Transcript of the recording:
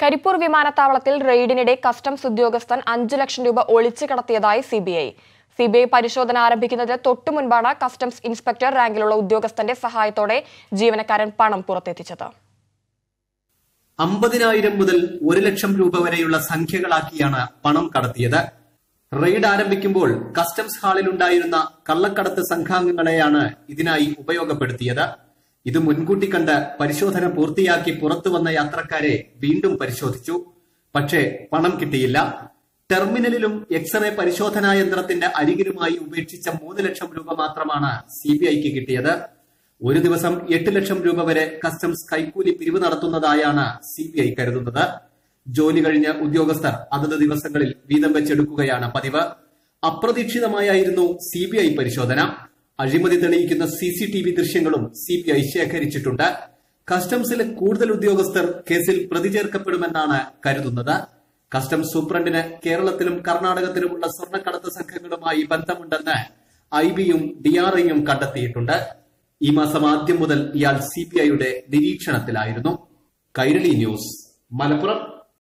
കരിപ്പൂർ വിമാനത്താവളത്തിൽ റെയ്ഡിനിടെ കസ്റ്റംസ് ഉദ്യോഗസ്ഥൻ അഞ്ചു ലക്ഷം രൂപ ഒളിച്ചു കടത്തിയതായി സിബിഐ സിബിഐ പരിശോധന ആരംഭിക്കുന്നതിന് തൊട്ടു മുൻപാണ് കസ്റ്റംസ് ഇൻസ്പെക്ടർ റാങ്കിലുള്ള ഉദ്യോഗസ്ഥന്റെ സഹായത്തോടെ ജീവനക്കാരൻ പണം പുറത്തെത്തിച്ചത് അമ്പതിനായിരം മുതൽ ഒരു ലക്ഷം രൂപ വരെയുള്ള സംഖ്യകളാക്കിയാണ് പണം കടത്തിയത് റെയ്ഡ് ആരംഭിക്കുമ്പോൾ കസ്റ്റംസ് ഹാളിലുണ്ടായിരുന്ന കള്ളക്കടത്ത് സംഘാംഗങ്ങളെയാണ് ഇതിനായി ഉപയോഗപ്പെടുത്തിയത് ഇത് മുൻകൂട്ടി കണ്ട് പരിശോധന പൂർത്തിയാക്കി പുറത്തു വന്ന യാത്രക്കാരെ വീണ്ടും പരിശോധിച്ചു പക്ഷേ പണം കിട്ടിയില്ല ടെർമിനലിലും എക്സ്റേ പരിശോധനാ യന്ത്രത്തിന്റെ അരികിലുമായി ഉപേക്ഷിച്ച മൂന്ന് ലക്ഷം രൂപ മാത്രമാണ് സിബിഐക്ക് കിട്ടിയത് ഒരു ദിവസം എട്ട് ലക്ഷം രൂപ വരെ കസ്റ്റംസ് കൈക്കൂലി പിരിവ് നടത്തുന്നതായാണ് സിബിഐ കരുതുന്നത് ജോലി കഴിഞ്ഞ ഉദ്യോഗസ്ഥർ അതത് ദിവസങ്ങളിൽ വീതം വെച്ചെടുക്കുകയാണ് പതിവ് അപ്രതീക്ഷിതമായായിരുന്നു സിബിഐ പരിശോധന അഴിമതി തെളിയിക്കുന്ന സി സി ടി വി ദൃശ്യങ്ങളും സിബിഐ ശേഖരിച്ചിട്ടുണ്ട് കസ്റ്റംസിലെ കൂടുതൽ ഉദ്യോഗസ്ഥർ കേസിൽ പ്രതി ചേർക്കപ്പെടുമെന്നാണ് കരുതുന്നത് കസ്റ്റംസ് സൂപ്രണ്ടിന് കേരളത്തിലും കർണാടകത്തിലുമുള്ള സ്വർണ്ണക്കടത്ത് സംഘങ്ങളുമായി ബന്ധമുണ്ടെന്ന് ഐ ബിയും ഡിആർഐയും കണ്ടെത്തിയിട്ടുണ്ട് ഈ മാസം ആദ്യം മുതൽ ഇയാൾ സിബിഐയുടെ നിരീക്ഷണത്തിലായിരുന്നു കൈരളി ന്യൂസ് മലപ്പുറം